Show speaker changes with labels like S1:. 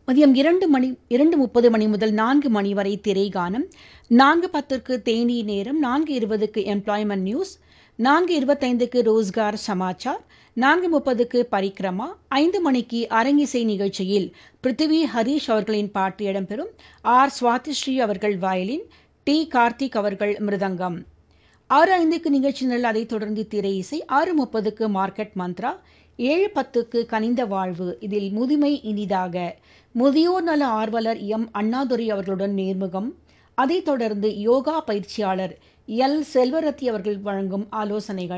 S1: மதியம் இரண்டு மணி இரண்டு முப்பது மணி முதல் நான்கு மணி வரை திரைகானம் நான்கு பத்திற்கு தேனி நேரம் நான்கு இருபதுக்கு எம்ப்ளாய்மெண்ட் நியூஸ் நான்கு இருபத்தைந்துக்கு ரோஸ்கார் சமாச்சார் நான்கு முப்பதுக்கு பரிக்ரமா ஐந்து மணிக்கு அரங்கிசை நிகழ்ச்சியில் பிருத்திவி ஹரீஷ் அவர்களின் பாட்டு இடம்பெறும் ஆர் சுவாதிஸ்ரீ அவர்கள் வயலின் டி கார்த்திக் அவர்கள் மிருதங்கம் ஆறு ஐந்துக்கு நிகழ்ச்சி நிரல் அதைத் தொடர்ந்து திரை இசை ஆறு முப்பதுக்கு மார்க்கெட் மந்த்ரா ஏழு பத்துக்கு கனிந்த வாழ்வு இதில் முதுமை இனிதாக முதியோர் நல ஆர்வலர் எம் அண்ணாதுரை அவர்களுடன் நேர்முகம் அதைத் தொடர்ந்து யோகா பயிற்சியாளர் எல் செல்வரத்தி அவர்கள் வழங்கும் ஆலோசனைகள்